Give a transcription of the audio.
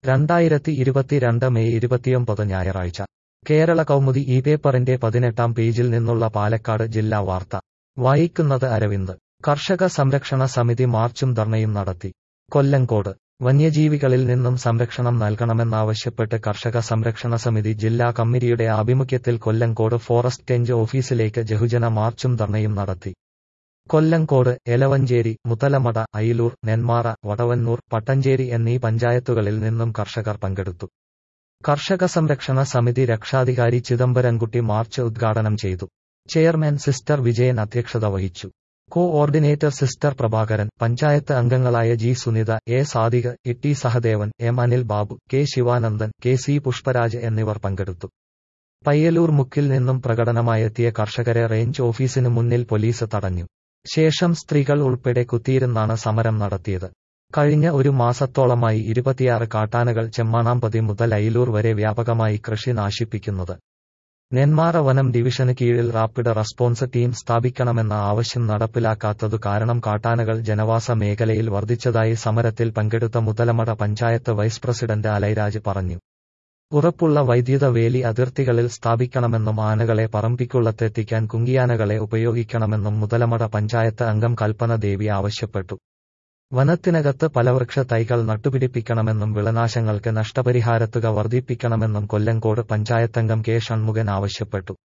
രണ്ടായിരത്തി ഇരുപത്തിരണ്ട് മെയ് ഇരുപത്തിയൊമ്പത് ഞായറാഴ്ച കേരള കൗമുദി ഈ പേപ്പറിന്റെ പതിനെട്ടാം പേജിൽ നിന്നുള്ള പാലക്കാട് ജില്ലാ വാർത്ത വായിക്കുന്നത് അരവിന്ദ് കർഷക സംരക്ഷണ സമിതി മാർച്ചും ധർണയും നടത്തി കൊല്ലങ്കോട് വന്യജീവികളിൽ നിന്നും സംരക്ഷണം നൽകണമെന്നാവശ്യപ്പെട്ട് കർഷക സംരക്ഷണ സമിതി ജില്ലാ കമ്മിറ്റിയുടെ ആഭിമുഖ്യത്തിൽ കൊല്ലങ്കോട് ഫോറസ്റ്റ് റേഞ്ച് ഓഫീസിലേക്ക് ബഹുജന മാർച്ചും ധർണയും നടത്തി കൊല്ലങ്കോട് എലവഞ്ചേരി മുതലമട അയിലൂർ നെന്മാറ വടവന്നൂർ പട്ടഞ്ചേരി എന്നീ പഞ്ചായത്തുകളിൽ നിന്നും കർഷകർ പങ്കെടുത്തു കർഷക സംരക്ഷണ സമിതി രക്ഷാധികാരി ചിദംബരൻകുട്ടി മാർച്ച് ഉദ്ഘാടനം ചെയ്തു ചെയർമാൻ സിസ്റ്റർ വിജയൻ അധ്യക്ഷത വഹിച്ചു കോഓർഡിനേറ്റർ സിസ്റ്റർ പ്രഭാകരൻ പഞ്ചായത്ത് അംഗങ്ങളായ G Sunitha A Sadiq Itty Sahadevan M Anil Babu K Sivanandan K C Pushparaj എന്നിവർ പങ്കെടുത്തു പയ്യലൂർ മുക്കിൽ നിന്നും പ്രകടനമായെത്തിയ കർഷകരെ റേഞ്ച് ഓഫീസിനു മുന്നിൽ പോലീസ് തടഞ്ഞു ശേഷം സ്ത്രീകൾ ഉൾപ്പെടെ കുത്തിയിരുന്നാണ് സമരം നടത്തിയത് കഴിഞ്ഞ ഒരു മാസത്തോളമായി ഇരുപത്തിയാറ് കാട്ടാനകൾ ചെമ്മാണാമ്പതി മുതൽ അയിലൂർ വരെ വ്യാപകമായി കൃഷി നാശിപ്പിക്കുന്നത് നെന്മാറ വനം ഡിവിഷന് കീഴിൽ റാപ്പിഡ് റെസ്പോൺസ് ടീം സ്ഥാപിക്കണമെന്ന ആവശ്യം നടപ്പിലാക്കാത്തതു കാരണം കാട്ടാനകൾ ജനവാസ മേഖലയിൽ വർദ്ധിച്ചതായി സമരത്തിൽ പങ്കെടുത്ത മുതലമട പഞ്ചായത്ത് വൈസ് പ്രസിഡന്റ് അലൈരാജ് പറഞ്ഞു ഉറപ്പുള്ള വൈദ്യുത വേലി അതിർത്തികളിൽ സ്ഥാപിക്കണമെന്നും ആനകളെ പറമ്പിക്കുള്ളത്തെത്തിക്കാൻ കുങ്കിയാനകളെ ഉപയോഗിക്കണമെന്നും മുതലമട പഞ്ചായത്ത് അംഗം കൽപ്പന ദേവി ആവശ്യപ്പെട്ടു വനത്തിനകത്ത് പലവൃക്ഷ തൈകൾ നട്ടുപിടിപ്പിക്കണമെന്നും വിളനാശങ്ങൾക്ക് നഷ്ടപരിഹാരത്തുക വർദ്ധിപ്പിക്കണമെന്നും കൊല്ലങ്കോട് പഞ്ചായത്തംഗം കെ ഷൺമുഖൻ ആവശ്യപ്പെട്ടു